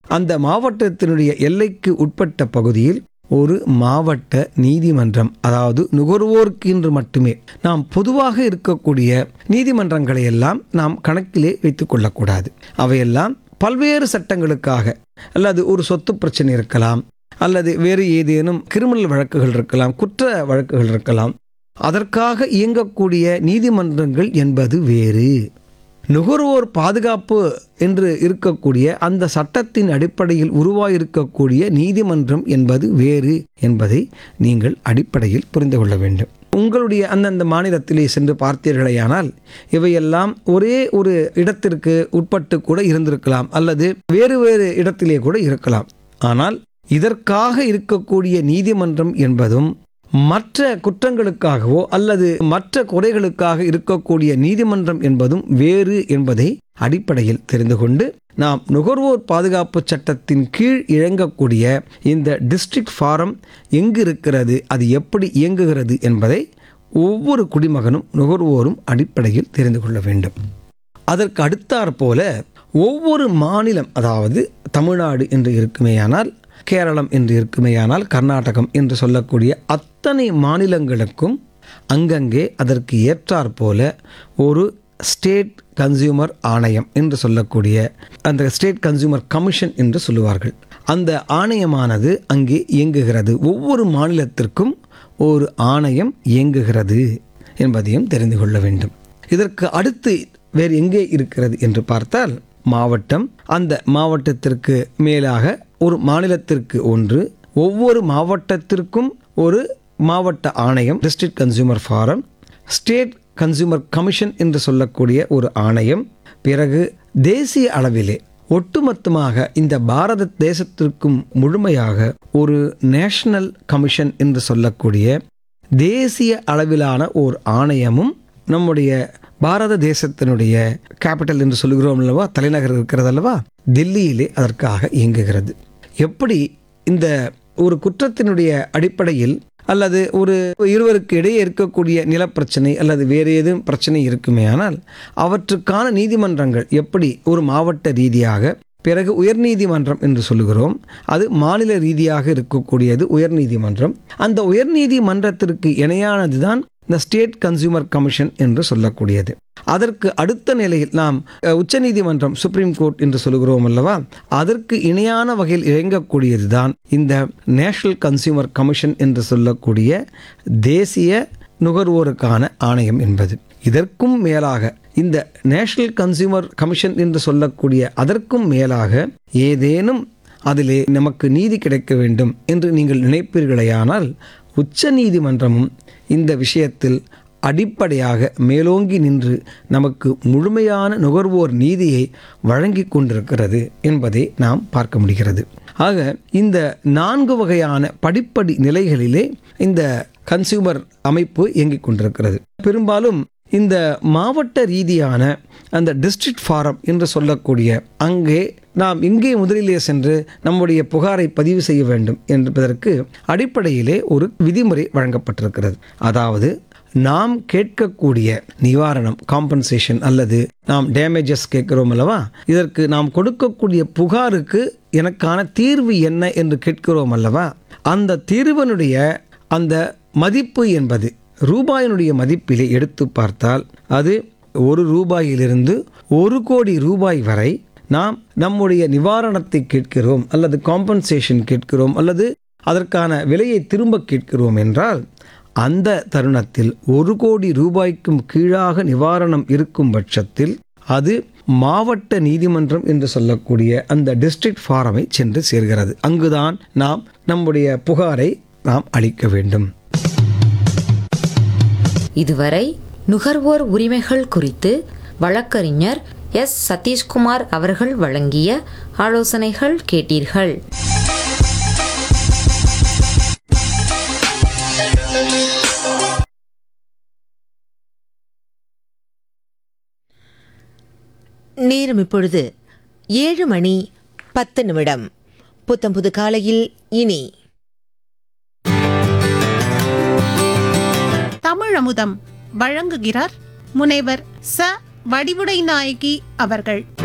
அந்த மாவட்டத்தினுடைய எல்லைக்கு உட்பட்ட பகுதியில் ஒரு மாவட்ட நீதிமன்றம் அதாவது நுகர்வோருக்கு என்று மட்டுமே நாம் பொதுவாக இருக்கக்கூடிய நீதிமன்றங்களை எல்லாம் நாம் கணக்கிலே வைத்துக் கொள்ளக்கூடாது அவையெல்லாம் பல்வேறு சட்டங்களுக்காக அல்லது ஒரு சொத்து பிரச்சனை இருக்கலாம் அல்லது வேறு ஏதேனும் கிரிமினல் வழக்குகள் இருக்கலாம் குற்ற வழக்குகள் இருக்கலாம் அதற்காக இயங்கக்கூடிய நீதிமன்றங்கள் என்பது வேறு நுகர்வோர் பாதுகாப்பு என்று இருக்கக்கூடிய அந்த சட்டத்தின் அடிப்படையில் உருவாயிருக்கக்கூடிய நீதிமன்றம் என்பது வேறு என்பதை நீங்கள் அடிப்படையில் புரிந்து கொள்ள வேண்டும் உங்களுடைய அந்தந்த மாநிலத்திலே சென்று பார்த்தீர்களேயானால் இவையெல்லாம் ஒரே ஒரு இடத்திற்கு உட்பட்டு கூட இருந்திருக்கலாம் அல்லது வேறு வேறு இடத்திலே கூட இருக்கலாம் ஆனால் இதற்காக இருக்கக்கூடிய நீதிமன்றம் என்பதும் மற்ற குற்றங்களுக்காகவோ அல்லது மற்ற குறைகளுக்காக இருக்கக்கூடிய நீதிமன்றம் என்பதும் வேறு என்பதை அடிப்படையில் தெரிந்து கொண்டு நாம் நுகர்வோர் பாதுகாப்பு சட்டத்தின் கீழ் இயங்கக்கூடிய இந்த டிஸ்ட்ரிக்ட் ஃபாரம் எங்கு இருக்கிறது அது எப்படி இயங்குகிறது என்பதை ஒவ்வொரு குடிமகனும் நுகர்வோரும் அடிப்படையில் தெரிந்து கொள்ள வேண்டும் அதற்கு அடுத்தாற் போல ஒவ்வொரு மாநிலம் அதாவது தமிழ்நாடு என்று இருக்குமேயானால் கேரளம் என்று இருக்குமேயானால் கர்நாடகம் என்று சொல்லக்கூடிய அத்தனை மாநிலங்களுக்கும் அங்கங்கே அதற்கு ஏற்றாற் போல ஒரு ஸ்டேட் கன்சியூமர் ஆணையம் என்று சொல்லக்கூடிய அந்த ஸ்டேட் கன்சியூமர் கமிஷன் என்று சொல்லுவார்கள் அந்த ஆணையமானது அங்கே இயங்குகிறது ஒவ்வொரு மாநிலத்திற்கும் ஒரு ஆணையம் இயங்குகிறது என்பதையும் தெரிந்து கொள்ள வேண்டும் இதற்கு அடுத்து வேறு எங்கே இருக்கிறது என்று பார்த்தால் மாவட்டம் அந்த மாவட்டத்திற்கு மேலாக ஒரு மாநிலத்திற்கு ஒன்று ஒவ்வொரு மாவட்டத்திற்கும் ஒரு மாவட்ட ஆணையம் district consumer forum state consumer commission என்று சொல்லக்கூடிய ஒரு ஆணையம் பிறகு தேசிய அளவிலே ஒட்டுமொத்தமாக இந்த பாரத தேசத்திற்கும் முழுமையாக ஒரு நேஷனல் கமிஷன் என்று சொல்லக்கூடிய தேசிய அளவிலான ஓர் ஆணையமும் நம்முடைய பாரத தேசத்தினுடைய கேபிட்டல் என்று சொல்லுகிறோம் அல்லவா தலைநகர் இருக்கிறது அல்லவா தில்லியிலே அதற்காக இயங்குகிறது எப்படி இந்த ஒரு குற்றத்தினுடைய அடிப்படையில் அல்லது ஒரு இருவருக்கு இடையே இருக்கக்கூடிய நிலப்பிரச்சனை அல்லது வேறு ஏதும் பிரச்சனை இருக்குமே ஆனால் அவற்றுக்கான நீதிமன்றங்கள் எப்படி ஒரு மாவட்ட ரீதியாக பிறகு உயர்நீதிமன்றம் என்று சொல்லுகிறோம் அது மாநில ரீதியாக இருக்கக்கூடியது உயர்நீதிமன்றம் அந்த உயர்நீதிமன்றத்திற்கு இணையானதுதான் இந்த ஸ்டேட் கன்சியூமர் கமிஷன் என்று சொல்லக்கூடியது அதற்கு அடுத்த நிலையில் நாம் அஹ், உச்சநீதிமன்றம் சுப்ரீம் கோர்ட் என்று சொல்லுகிறோம் அல்லவா அதற்கு இணையான வகையில் இயங்கக்கூடியது தான் இந்த நேஷனல் கன்சியூமர் கமிஷன் என்று சொல்லக்கூடிய தேசிய நுகர்வோருக்கான ஆணையம் என்பது இதற்கும் மேலாக இந்த நேஷனல் கன்சியூமர் கமிஷன் என்று சொல்லக்கூடிய அதற்கும் மேலாக ஏதேனும் அதிலே நமக்கு நீதி கிடைக்க வேண்டும் என்று நீங்கள் நினைப்பீர்களேயானால் உச்ச நீதிமன்றமும் இந்த விஷயத்தில் அடிப்படையாக மேலோங்கி நின்று நமக்கு முழுமையான நுகர்வோர் நீதியை வழங்கி கொண்டிருக்கிறது என்பதை நாம் பார்க்க முடிகிறது ஆக இந்த நான்கு வகையான படிப்படி நிலைகளிலே இந்த கன்சியூமர் அமைப்பு இயங்கிக் கொண்டிருக்கிறது பெரும்பாலும் இந்த மாவட்ட ரீதியான அந்த டிஸ்ட்ரிக்ட் ஃபாரம் என்று சொல்லக்கூடிய அங்கே நாம் எங்கே முதலிலே சென்று நம்முடைய புகாரை பதிவு செய்ய வேண்டும் என்பதற்கு அடிப்படையிலே ஒரு விதிமுறை வழங்கப்பட்டிருக்கிறது அதாவது நாம் கேட்கக்கூடிய நிவாரணம் காம்பன்சேஷன் அல்லது நாம் டேமேஜஸ் கேட்கிறோம் அல்லவா இதற்கு நாம் கொடுக்கக்கூடிய புகாருக்கு எனக்கான தீர்வு என்ன என்று கேட்கிறோம் அல்லவா அந்த தீர்வனுடைய அந்த மதிப்பு என்பது ரூபாயினுடைய மதிப்பிலே எடுத்து பார்த்தால் அது ஒரு ரூபாயிலிருந்து ஒரு கோடி ரூபாய் வரை நாம் நம்முடைய நிவாரணத்தை கேட்கிறோம் அல்லது காம்பன்சேஷன் கேட்கிறோம் அல்லது அதற்கான விலையை திரும்ப கேட்கிறோம் என்றால் அந்த தருணத்தில் ஒரு கோடி ரூபாய்க்கும் கீழாக நிவாரணம் இருக்கும் பட்சத்தில் அது மாவட்ட நீதிமன்றம் என்று சொல்லக்கூடிய அந்த டிஸ்ட்ரிக்ட் ஃபாரமை சென்று சேர்கிறது அங்குதான் நாம் நம்முடைய புகாரை நாம் அளிக்க வேண்டும் இதுவரை நுகர்வோர் உரிமைகள் குறித்து வழக்கறிஞர் எஸ் சதீஷ்குமார் அவர்கள் வழங்கிய ஆலோசனைகள் கேட்டீர்கள் நேரம் இப்பொழுது ஏழு மணி பத்து நிமிடம் புத்தம்புது காலையில் இனி தமிழமுதம் வழங்குகிறார் முனைவர் ச வடிவுடை நாயகி அவர்கள்